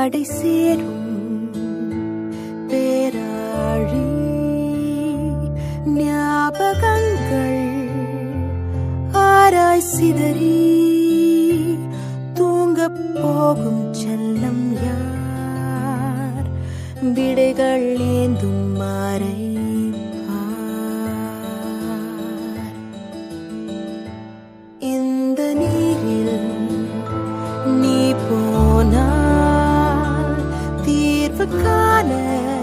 வாடை சேரும் பேராழி ஞாபகங்கள் ஆராய் சிதறி தூங்கப் போகும் செல்லம் யார் விடைகள் ஏந்தும் மாறை பார். இந்த நீரில் நீ போனால் தீர்வு காண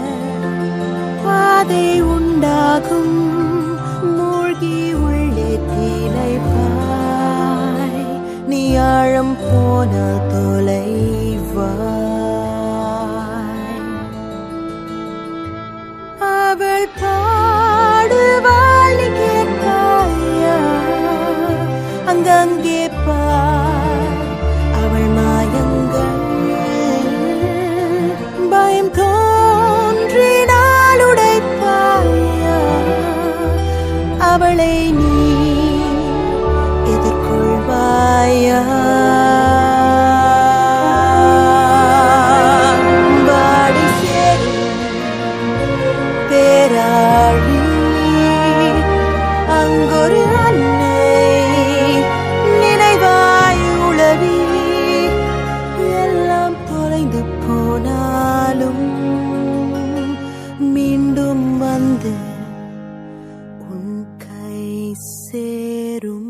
பாதை உண்டாகும் மூழ்கி உள்ளே தீனைப்பாய் நீ ஆழம் போன தொலைவாய் அவள் பாடுவாள் நீ கேட்பாயா அங்கங்கே பார் அவள் மாயங்கள் பயம் தோன்றினால் உடைப்பாயா அவளை நீ எதிர்கொள்வாயா வாடி சேரும் பேராழி அங்கொரு அன்னை நினைவாய் உளவி எல்லாம் தொலைந்து போனாலும் மீண்டும் வந்து உன் கை சேரும்